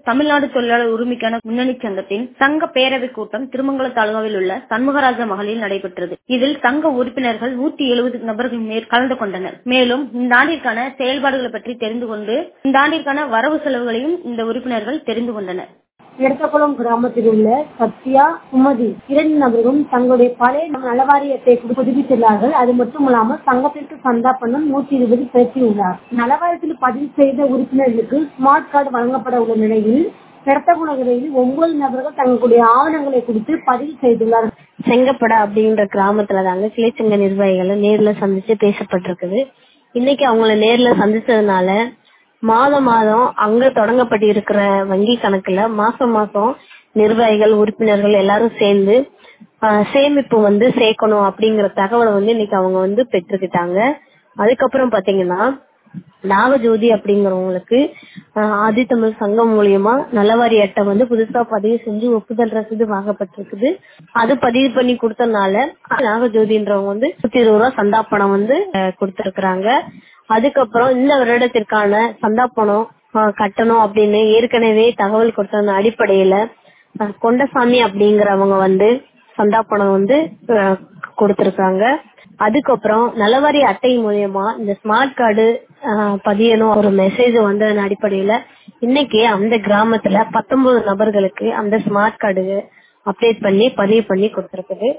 தமிழ்நாடு தொழிலாளர் உரிமைக்கான முன்னணி சங்கத்தின் சங்க பேரவை கூட்டம் திருமங்கலம் தாலுகாவில் உள்ள சண்முகராஜ மகளில் நடைபெற்றது இதில் சங்க உறுப்பினர்கள் நூத்தி எழுபது நபர்கள் மேல் கலந்து கொண்டனர் மேலும் இந்த ஆண்டிற்கான செயல்பாடுகளை பற்றி தெரிந்து கொண்டு இந்த ஆண்டிற்கான வரவு செலவுகளையும் இந்த உறுப்பினர்கள் தெரிந்து கொண்டனர் எடத்தகுளம் கிராமத்தில் உள்ள சத்யா சுமதி இரண்டு நபர்களும் தங்களுடைய பழைய நலவாரியத்தை புதுப்பித்துள்ளார்கள் அது மட்டுமல்லாமல் சங்கத்திற்கு சந்தா பணம் நூத்தி இருபது செலுத்தியுள்ளார் நலவாரியத்தில் பதிவு செய்த உறுப்பினர்களுக்கு ஸ்மார்ட் கார்டு வழங்கப்பட உள்ள நிலையில் பெரத்தகுளத்தில் ஒன்பது நபர்கள் தங்களுடைய ஆவணங்களை குறித்து பதிவு செய்துள்ளார்கள் செங்கப்பட அப்படின்ற கிராமத்துல தாங்க கிளைச்சங்க நிர்வாகிகளை நேர்ல சந்திச்சு பேசப்பட்டிருக்குது இன்னைக்கு அவங்கள நேர்ல சந்திச்சதுனால மாதம் மாதம் அங்க தொடங்கப்பட்டு இருக்கிற வங்கி கணக்குல மாசம் மாசம் நிர்வாகிகள் உறுப்பினர்கள் எல்லாரும் சேர்ந்து சேமிப்பு வந்து சேர்க்கணும் அப்படிங்கிற தகவலை வந்து இன்னைக்கு அவங்க வந்து பெற்றுக்கிட்டாங்க அதுக்கப்புறம் பாத்தீங்கன்னா நாகஜோதி அப்படிங்கிறவங்களுக்கு ஆதித்தமிழ் சங்கம் மூலியமா நலவாரி அட்டை வந்து புதுசா பதிவு செஞ்சு ஒப்புதல் ரசீது வாங்கப்பட்டிருக்குது அது பதிவு பண்ணி கொடுத்தனால நாகஜோதின்றவங்க வந்து நூத்தி இருபது ரூபா சந்தா பணம் வந்து கொடுத்திருக்கிறாங்க அதுக்கப்புறம் இந்த வருடத்திற்கான சந்தா பணம் கட்டணும் அப்படின்னு ஏற்கனவே தகவல் கொடுத்த அடிப்படையில கொண்டசாமி அப்படிங்கிறவங்க வந்து சந்தா பணம் வந்து கொடுத்திருக்காங்க அதுக்கப்புறம் நலவாரி அட்டை மூலியமா இந்த ஸ்மார்ட் கார்டு பதியணும் ஒரு மெசேஜ் வந்ததன் அடிப்படையில இன்னைக்கு அந்த கிராமத்துல பத்தொன்பது நபர்களுக்கு அந்த ஸ்மார்ட் கார்டு அப்டேட் பண்ணி பதிவு பண்ணி கொடுத்திருக்குது